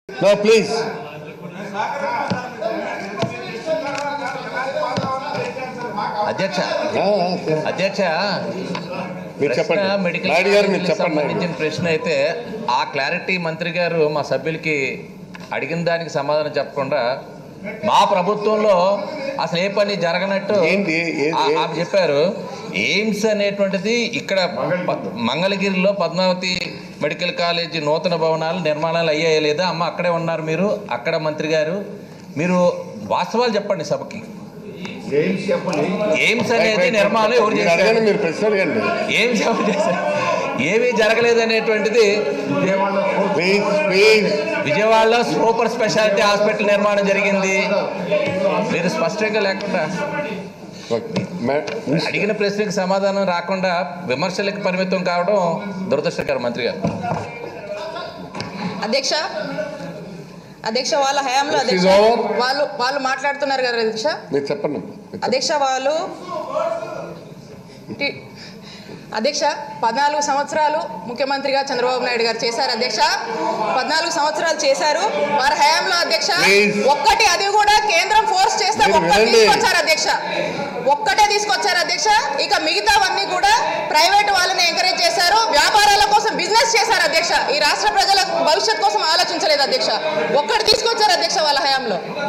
No, please. అధ్యక్ష Ah, ah, అధ్యక్ష మీరు ప్రశ్న చెప్పండి మెడికల్ నాయుడు గారు మీరు కాలేజీలకు చెప్పండి నాయుడు సంబంధించిన ప్రశ్న అయితే ఆ క్లారిటీ మంత్రి గారు మా సభ్యులకి అడిగిన దానికి సమాధానం చెప్పకుండా మా ప్రభుత్వంలో అసలు ఏ పని జరగనట్టు ఏంటి? ఏ- ఆ- ఏ- ఆమె చెప్పారు ఎయిమ్స్ అనేటువంటిది ఇక్కడ ప- మంగళగిరిలో పద్మావతి మెడికల్ కాలేజీ నూతన భవనాలు నిర్మాణాలు అయ్యాయా లేదా అమ్మ అక్కడే ఉన్నారు మీరు అక్కడ మంత్రి గారు మీరు వాస్తవాలు చెప్పండి సభకి ఎయిమ్స్ అనేది నిర్మాణం ఎవరు మీరు చేశారు అడగండి మీరు ప్రశ్న అడగండి ఏం సేవ చేశారు ఏమీ జరగలేదు అనేటువంటిది ప్లీజ్ ప్లీజ్ విజయవాడలో సూపర్ స్పెషాలిటీ హాస్పిటల్ నిర్మాణం జరిగింది మీరు స్పష్టంగా లేకుండా అడిగిన ప్రశ్నకు సమాధానం రాకుండా విమర్శలకు పరిమితం కావడం దురదృష్టకరం మంత్రి గారు అధ్యక్ష అధ్యక్ష వాళ్ళ హయాంలో This is అధ్యక్ష over. వాళ్ళు వాళ్ళు మాట్లాడుతున్నారు కదా అధ్యక్ష మీరు చెప్పండి అధ్యక్ష వాళ్ళు టి- అధ్యక్ష పద్నాలుగు సంవత్సరాలు ముఖ్యమంత్రిగా చంద్రబాబు నాయుడు గారు చేశారు అధ్యక్ష పద్నాలుగు సంవత్సరాలు చేశారు వారి హయాంలో అధ్యక్ష Please. ఒక్కటి అది కూడా కేంద్రం ఫోర్స్ చేస్తే మీరు ఒక్కటి వినండి. తీసుకొచ్చారు అధ్యక్ష ఒక్కటే తీసుకొచ్చారు అధ్యక్ష ఇక మిగతావన్నీ కూడా ప్రైవేట్ వాళ్ళని ఎంకరేజ్ చేశారు వ్యాపారాల కోసం బిజినెస్ చేశారు అధ్యక్ష ఈ రాష్ట్ర ప్రజల భవిష్యత్ కోసం ఆలోచించలేదు అధ్యక్ష ఒక్కటి తీసుకొచ్చారు అధ్యక్ష వాళ్ళ హయాంలో